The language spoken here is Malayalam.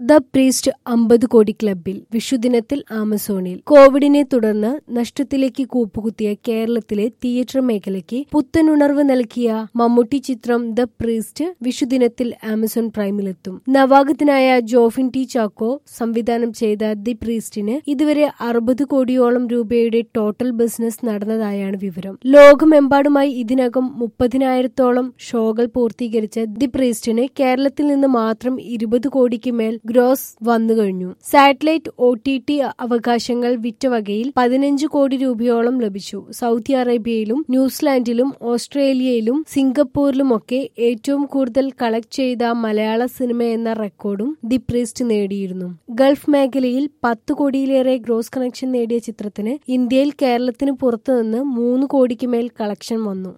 ദ പ്രീസ്റ്റ് അമ്പത് കോടി ക്ലബിൽ വിഷുദിനത്തിൽ ആമസോണിൽ കോവിഡിനെ തുടർന്ന് നഷ്ടത്തിലേക്ക് കൂപ്പുകുത്തിയ കേരളത്തിലെ തിയേറ്റർ മേഖലയ്ക്ക് പുത്തനുണർവ് നൽകിയ മമ്മൂട്ടി ചിത്രം ദ പ്രീസ്റ്റ് വിഷുദിനത്തിൽ ആമസോൺ പ്രൈമിലെത്തും നവാഗതനായ ജോഫിൻ ടി ചാക്കോ സംവിധാനം ചെയ്ത ദി പ്രീസ്റ്റിന് ഇതുവരെ അറുപത് കോടിയോളം രൂപയുടെ ടോട്ടൽ ബിസിനസ് നടന്നതായാണ് വിവരം ലോകമെമ്പാടുമായി ഇതിനകം മുപ്പതിനായിരത്തോളം ഷോകൾ പൂർത്തീകരിച്ച ദി പ്രീസ്റ്റിന് കേരളത്തിൽ നിന്ന് മാത്രം ഇരുപത് കോടിക്ക് മേൽ ഗ്രോസ് വന്നു കഴിഞ്ഞു സാറ്റലൈറ്റ് ഒ ടി ടി അവകാശങ്ങൾ വിറ്റ വകയിൽ പതിനഞ്ച് കോടി രൂപയോളം ലഭിച്ചു സൗദി അറേബ്യയിലും ന്യൂസിലാൻഡിലും ഓസ്ട്രേലിയയിലും സിംഗപ്പൂരിലുമൊക്കെ ഏറ്റവും കൂടുതൽ കളക്ട് ചെയ്ത മലയാള സിനിമ എന്ന റെക്കോർഡും ദി പ്രീസ്റ്റ് നേടിയിരുന്നു ഗൾഫ് മേഖലയിൽ പത്ത് കോടിയിലേറെ ഗ്രോസ് കണക്ഷൻ നേടിയ ചിത്രത്തിന് ഇന്ത്യയിൽ കേരളത്തിന് പുറത്തുനിന്ന് മൂന്ന് കോടിക്ക് മേൽ കളക്ഷൻ വന്നു